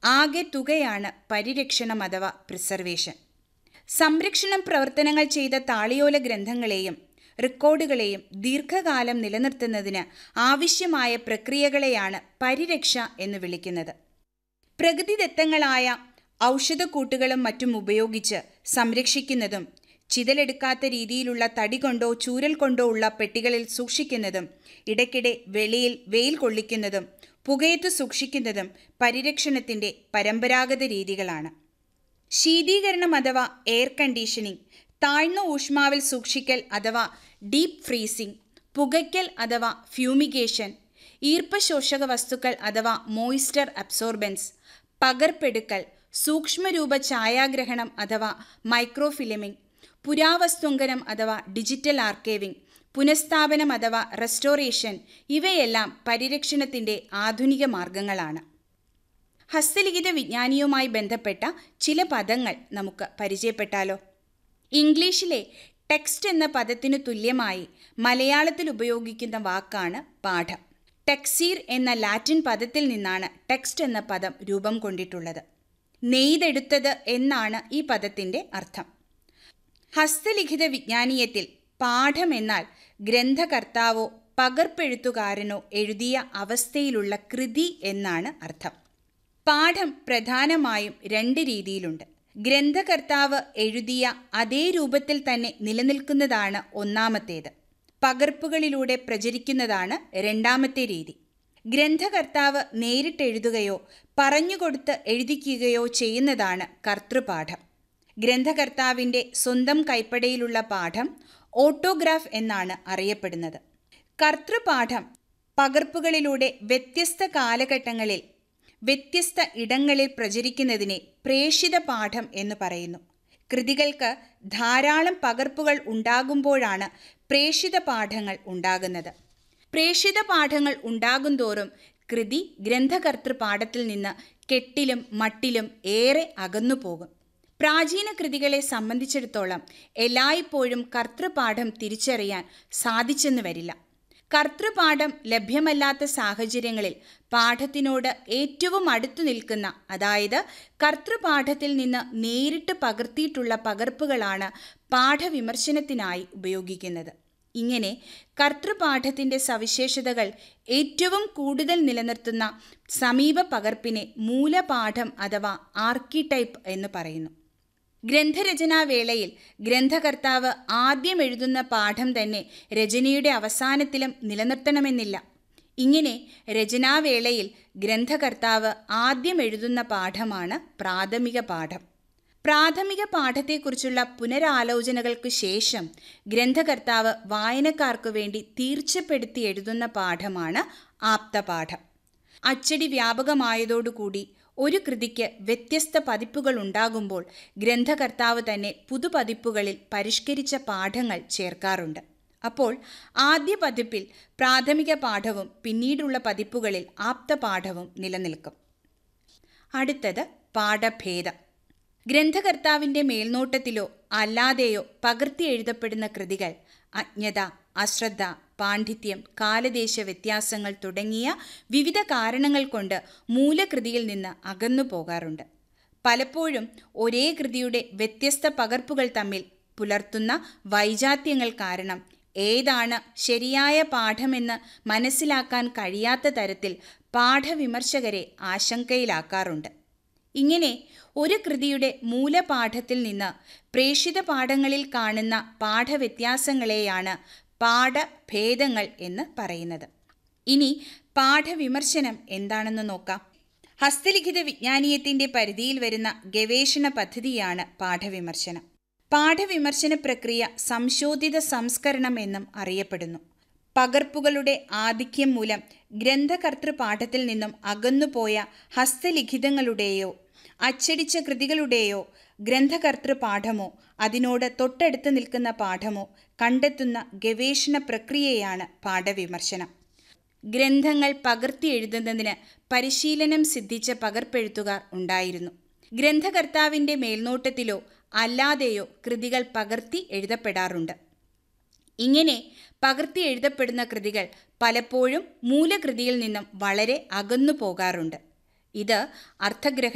ആകെ തുകയാണ് പരിരക്ഷണം അഥവാ പ്രിസർവേഷൻ സംരക്ഷണം പ്രവർത്തനങ്ങൾ ചെയ്ത താളിയോല ഗ്രന്ഥങ്ങളെയും റെക്കോർഡുകളെയും ദീർഘകാലം നിലനിർത്തുന്നതിന് ആവശ്യമായ പ്രക്രിയകളെയാണ് പരിരക്ഷ എന്ന് വിളിക്കുന്നത് പ്രകൃതിദത്തങ്ങളായ ഔഷധക്കൂട്ടുകളും മറ്റും ഉപയോഗിച്ച് സംരക്ഷിക്കുന്നതും ചിതലെടുക്കാത്ത രീതിയിലുള്ള തടി കൊണ്ടോ ചൂരൽ കൊണ്ടോ ഉള്ള പെട്ടികളിൽ സൂക്ഷിക്കുന്നതും ഇടയ്ക്കിടെ വെളിയിൽ വെയിൽ കൊള്ളിക്കുന്നതും പുകയത്ത് സൂക്ഷിക്കുന്നതും പരിരക്ഷണത്തിൻ്റെ പരമ്പരാഗത രീതികളാണ് ശീതീകരണം അഥവാ എയർ കണ്ടീഷനിങ് താഴ്ന്ന ഊഷ്മാവിൽ സൂക്ഷിക്കൽ അഥവാ ഡീപ്പ് ഫ്രീസിംഗ് പുകയ്ക്കൽ അഥവാ ഫ്യൂമിഗേഷൻ ഈർപ്പശോഷക വസ്തുക്കൾ അഥവാ മോയിസ്റ്റർ അബ്സോർബൻസ് പകർപ്പെടുക്കൽ സൂക്ഷ്മരൂപ ഛായാഗ്രഹണം അഥവാ മൈക്രോഫിലിമിംഗ് പുരാവസ്തുങ്കനം അഥവാ ഡിജിറ്റൽ ആർക്കൈവിംഗ് പുനഃസ്ഥാപനം അഥവാ റെസ്റ്റോറേഷൻ ഇവയെല്ലാം പരിരക്ഷണത്തിൻ്റെ ആധുനിക മാർഗങ്ങളാണ് ഹസ്തലിഖിത വിജ്ഞാനിയുമായി ബന്ധപ്പെട്ട ചില പദങ്ങൾ നമുക്ക് പരിചയപ്പെട്ടാലോ ഇംഗ്ലീഷിലെ ടെക്സ്റ്റ് എന്ന പദത്തിനു തുല്യമായി മലയാളത്തിൽ ഉപയോഗിക്കുന്ന വാക്കാണ് പാഠം ടെക്സീർ എന്ന ലാറ്റിൻ പദത്തിൽ നിന്നാണ് ടെക്സ്റ്റ് എന്ന പദം രൂപം കൊണ്ടിട്ടുള്ളത് നെയ്തെടുത്തത് എന്നാണ് ഈ പദത്തിൻ്റെ അർത്ഥം ഹസ്തലിഖിത വിജ്ഞാനീയത്തിൽ പാഠം എന്നാൽ ഗ്രന്ഥകർത്താവോ പകർപ്പെഴുത്തുകാരനോ എഴുതിയ അവസ്ഥയിലുള്ള കൃതി എന്നാണ് അർത്ഥം പാഠം പ്രധാനമായും രണ്ട് രീതിയിലുണ്ട് ഗ്രന്ഥകർത്താവ് എഴുതിയ അതേ രൂപത്തിൽ തന്നെ നിലനിൽക്കുന്നതാണ് ഒന്നാമത്തേത് പകർപ്പുകളിലൂടെ പ്രചരിക്കുന്നതാണ് രണ്ടാമത്തെ രീതി ഗ്രന്ഥകർത്താവ് നേരിട്ട് എഴുതുകയോ പറഞ്ഞുകൊടുത്ത് എഴുതിക്കുകയോ ചെയ്യുന്നതാണ് കർത്തൃപാഠം ഗ്രന്ഥകർത്താവിൻ്റെ സ്വന്തം കൈപ്പടയിലുള്ള പാഠം ഓട്ടോഗ്രാഫ് എന്നാണ് അറിയപ്പെടുന്നത് കർത്തൃപാഠം പകർപ്പുകളിലൂടെ വ്യത്യസ്ത കാലഘട്ടങ്ങളിൽ വ്യത്യസ്ത ഇടങ്ങളിൽ പ്രചരിക്കുന്നതിനെ പ്രേഷിത പാഠം എന്ന് പറയുന്നു കൃതികൾക്ക് ധാരാളം പകർപ്പുകൾ ഉണ്ടാകുമ്പോഴാണ് പ്രേഷിത പാഠങ്ങൾ ഉണ്ടാകുന്നത് പ്രേഷിത പാഠങ്ങൾ ഉണ്ടാകുന്തോറും കൃതി ഗ്രന്ഥകർത്തൃ പാഠത്തിൽ നിന്ന് കെട്ടിലും മട്ടിലും ഏറെ അകന്നു പോകും പ്രാചീന കൃതികളെ സംബന്ധിച്ചിടത്തോളം എല്ലായ്പ്പോഴും കർത്തൃപാഠം തിരിച്ചറിയാൻ സാധിച്ചെന്ന് വരില്ല കർത്തൃപാഠം ലഭ്യമല്ലാത്ത സാഹചര്യങ്ങളിൽ പാഠത്തിനോട് ഏറ്റവും അടുത്തു നിൽക്കുന്ന അതായത് കർത്തൃപാഠത്തിൽ നിന്ന് നേരിട്ട് പകർത്തിയിട്ടുള്ള പകർപ്പുകളാണ് പാഠവിമർശനത്തിനായി ഉപയോഗിക്കുന്നത് ഇങ്ങനെ കർത്തൃപാഠത്തിൻ്റെ സവിശേഷതകൾ ഏറ്റവും കൂടുതൽ നിലനിർത്തുന്ന സമീപ പകർപ്പിനെ മൂലപാഠം അഥവാ ആർക്കിടൈപ്പ് എന്ന് പറയുന്നു ഗ്രന്ഥരചനാവേളയിൽ ഗ്രന്ഥകർത്താവ് ആദ്യം എഴുതുന്ന പാഠം തന്നെ രചനയുടെ അവസാനത്തിലും നിലനിർത്തണമെന്നില്ല ഇങ്ങനെ രചനാവേളയിൽ ഗ്രന്ഥകർത്താവ് ആദ്യം എഴുതുന്ന പാഠമാണ് പ്രാഥമിക പാഠം പ്രാഥമിക പാഠത്തെക്കുറിച്ചുള്ള പുനരാലോചനകൾക്ക് ശേഷം ഗ്രന്ഥകർത്താവ് വായനക്കാർക്കു വേണ്ടി തീർച്ചപ്പെടുത്തി എഴുതുന്ന പാഠമാണ് ആപ്തപാഠം അച്ചടി വ്യാപകമായതോടുകൂടി ഒരു കൃതിക്ക് വ്യത്യസ്ത പതിപ്പുകൾ ഉണ്ടാകുമ്പോൾ ഗ്രന്ഥകർത്താവ് തന്നെ പുതുപതിപ്പുകളിൽ പരിഷ്കരിച്ച പാഠങ്ങൾ ചേർക്കാറുണ്ട് അപ്പോൾ ആദ്യ പതിപ്പിൽ പ്രാഥമിക പാഠവും പിന്നീടുള്ള പതിപ്പുകളിൽ ആപ്തപാഠവും നിലനിൽക്കും അടുത്തത് പാഠഭേദം ഗ്രന്ഥകർത്താവിൻ്റെ മേൽനോട്ടത്തിലോ അല്ലാതെയോ പകർത്തി എഴുതപ്പെടുന്ന കൃതികൾ അജ്ഞത അശ്രദ്ധ പാണ്ഡിത്യം കാലദേശ വ്യത്യാസങ്ങൾ തുടങ്ങിയ വിവിധ കാരണങ്ങൾ കൊണ്ട് മൂലകൃതിയിൽ നിന്ന് അകന്നു പോകാറുണ്ട് പലപ്പോഴും ഒരേ കൃതിയുടെ വ്യത്യസ്ത പകർപ്പുകൾ തമ്മിൽ പുലർത്തുന്ന വൈജാത്യങ്ങൾ കാരണം ഏതാണ് ശരിയായ പാഠമെന്ന് മനസ്സിലാക്കാൻ കഴിയാത്ത തരത്തിൽ പാഠവിമർശകരെ ആശങ്കയിലാക്കാറുണ്ട് ഇങ്ങനെ ഒരു കൃതിയുടെ മൂലപാഠത്തിൽ നിന്ന് പ്രേഷിത പാഠങ്ങളിൽ കാണുന്ന പാഠവ്യത്യാസങ്ങളെയാണ് പാഠഭേദങ്ങൾ എന്ന് പറയുന്നത് ഇനി പാഠവിമർശനം എന്താണെന്ന് നോക്കാം ഹസ്തലിഖിത വിജ്ഞാനീയത്തിൻ്റെ പരിധിയിൽ വരുന്ന ഗവേഷണ പദ്ധതിയാണ് പാഠവിമർശനം പാഠവിമർശന പ്രക്രിയ സംശോധിത സംസ്കരണം എന്നും അറിയപ്പെടുന്നു പകർപ്പുകളുടെ ആധിക്യം മൂലം ഗ്രന്ഥകർത്തൃ പാഠത്തിൽ നിന്നും അകന്നുപോയ ഹസ്തലിഖിതങ്ങളുടെയോ അച്ചടിച്ച കൃതികളുടെയോ ഗ്രന്ഥകർത്തൃ പാഠമോ അതിനോട് തൊട്ടടുത്ത് നിൽക്കുന്ന പാഠമോ കണ്ടെത്തുന്ന ഗവേഷണ പ്രക്രിയയാണ് പാഠവിമർശനം ഗ്രന്ഥങ്ങൾ പകർത്തി എഴുതുന്നതിന് പരിശീലനം സിദ്ധിച്ച പകർപ്പെഴുത്തുകാർ ഉണ്ടായിരുന്നു ഗ്രന്ഥകർത്താവിൻ്റെ മേൽനോട്ടത്തിലോ അല്ലാതെയോ കൃതികൾ പകർത്തി എഴുതപ്പെടാറുണ്ട് ഇങ്ങനെ പകർത്തി എഴുതപ്പെടുന്ന കൃതികൾ പലപ്പോഴും മൂലകൃതിയിൽ നിന്നും വളരെ അകന്നു പോകാറുണ്ട് ഇത് അർത്ഥഗ്രഹ